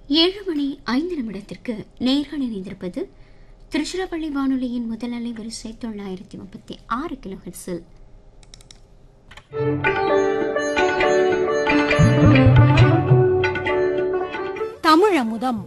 ஏழு மணி ஐந்து நிமிடத்திற்கு நேர்கள் இணைந்திருப்பது திருச்சிராப்பள்ளி வானொலியின் முதல் அலை வரிசை தொள்ளாயிரத்தி முப்பத்தி ஆறு கிலோ ஹெர்ஸில் தமிழமுதம்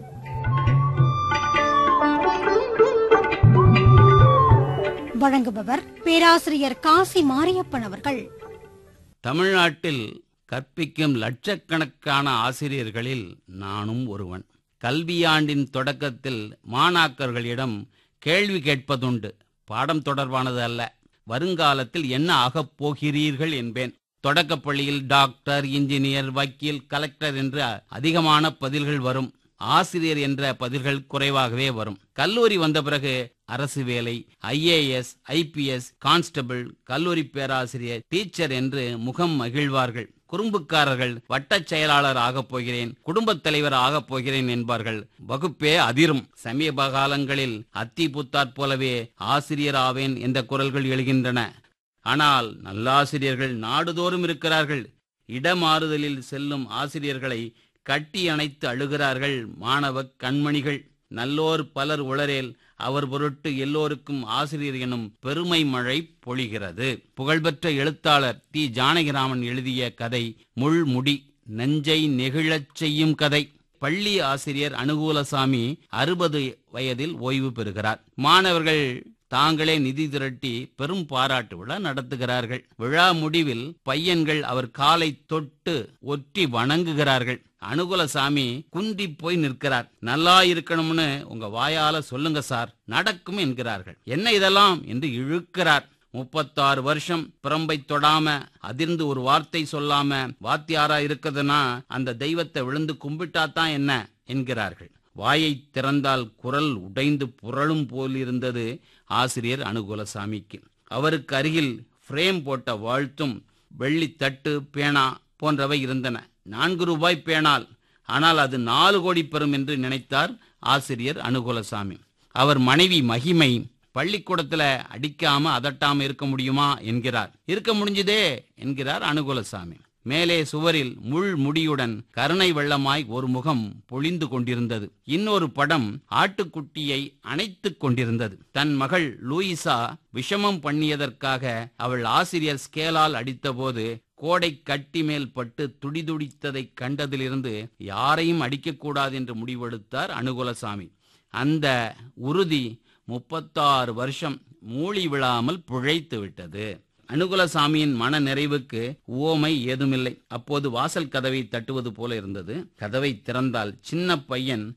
வழங்குபவர் பேராசிரியர் காசி மாரியப்பன் அவர்கள் தமிழ்நாட்டில் கற்பிக்கும் லட்சக்கணக்கான ஆசிரியர்களில் நானும் ஒருவன் கல்வியாண்டின் தொடக்கத்தில் மாணாக்கர்களிடம் கேள்வி கேட்பதுண்டு பாடம் தொடர்பானது அல்ல வருங்காலத்தில் என்ன ஆகப் போகிறீர்கள் என்பேன் தொடக்கப்பள்ளியில் டாக்டர் இன்ஜினியர் வக்கீல் கலெக்டர் என்று அதிகமான பதில்கள் வரும் ஆசிரியர் என்ற பதில்கள் குறைவாகவே வரும் கல்லூரி வந்த பிறகு அரசு வேலை ஐஏஎஸ் ஐபிஎஸ் கான்ஸ்டபிள் கல்லூரி பேராசிரியர் டீச்சர் என்று முகம் மகிழ்வார்கள் குறும்புக்காரர்கள் வட்டச் செயலாளர் ஆகப் போகிறேன் குடும்பத் தலைவர் ஆகப் போகிறேன் என்பார்கள் வகுப்பே அதிரும் சமீப காலங்களில் அத்தி புத்தாற் போலவே ஆசிரியர் ஆவேன் என்ற குரல்கள் எழுகின்றன ஆனால் நல்லாசிரியர்கள் நாடுதோறும் இருக்கிறார்கள் இடமாறுதலில் செல்லும் ஆசிரியர்களை கட்டி அணைத்து அழுகிறார்கள் மாணவ கண்மணிகள் நல்லோர் பலர் உளரேல் அவர் பொருட்டு எல்லோருக்கும் ஆசிரியர் எனும் பெருமை மழை பொழிகிறது புகழ்பெற்ற எழுத்தாளர் தி ஜானகிராமன் எழுதிய கதை முள்முடி நெஞ்சை நெகிழச் செய்யும் கதை பள்ளி ஆசிரியர் அனுகூலசாமி அறுபது வயதில் ஓய்வு பெறுகிறார் மாணவர்கள் தாங்களே நிதி திரட்டி பெரும் பாராட்டு விழா நடத்துகிறார்கள் விழா முடிவில் பையன்கள் அவர் காலை தொட்டு ஒற்றி வணங்குகிறார்கள் அனுகுலசாமி குந்தி போய் நிற்கிறார் நல்லா இருக்கணும்னு உங்க வாயால சொல்லுங்க சார் நடக்கும் என்கிறார்கள் என்ன இதெல்லாம் என்று இழுக்கிறார் முப்பத்தாறு வருஷம் பிரம்பை தொடாம அதிர்ந்து ஒரு வார்த்தை சொல்லாம வாத்தியாரா இருக்குதுன்னா அந்த தெய்வத்தை விழுந்து கும்பிட்டாதான் என்ன என்கிறார்கள் வாயை திறந்தால் குரல் உடைந்து புரளும் போல் இருந்தது ஆசிரியர் அனுகுலசாமிக்கு அவருக்கு அருகில் ஃப்ரேம் போட்ட வாழ்த்தும் வெள்ளித்தட்டு பேனா போன்றவை இருந்தன நான்கு ரூபாய் பேனால் ஆனால் அது நாலு கோடி பெறும் என்று நினைத்தார் ஆசிரியர் அனுகுலசாமி அவர் மனைவி மகிமை பள்ளிக்கூடத்துல அடிக்காம அதட்டாம இருக்க முடியுமா என்கிறார் இருக்க முடிஞ்சதே என்கிறார் அனுகுலசாமி மேலே சுவரில் முள் முடியுடன் கருணை வெள்ளமாய் ஒரு முகம் பொழிந்து கொண்டிருந்தது இன்னொரு படம் ஆட்டுக்குட்டியை அணைத்துக் கொண்டிருந்தது தன் மகள் லூயிசா விஷமம் பண்ணியதற்காக அவள் ஆசிரியர் ஸ்கேலால் அடித்தபோது கோடை கட்டி மேல் பட்டு துடிதுடித்ததைக் கண்டதிலிருந்து யாரையும் அடிக்கக்கூடாது என்று முடிவெடுத்தார் அனுகுலசாமி அந்த உறுதி முப்பத்தாறு வருஷம் மூழி விழாமல் பிழைத்து விட்டது அனுகுலசாமியின் மன நிறைவுக்கு உவமை ஏதுமில்லை அப்போது வாசல் கதவை தட்டுவது போல இருந்தது கதவை திறந்தால் சின்ன பையன்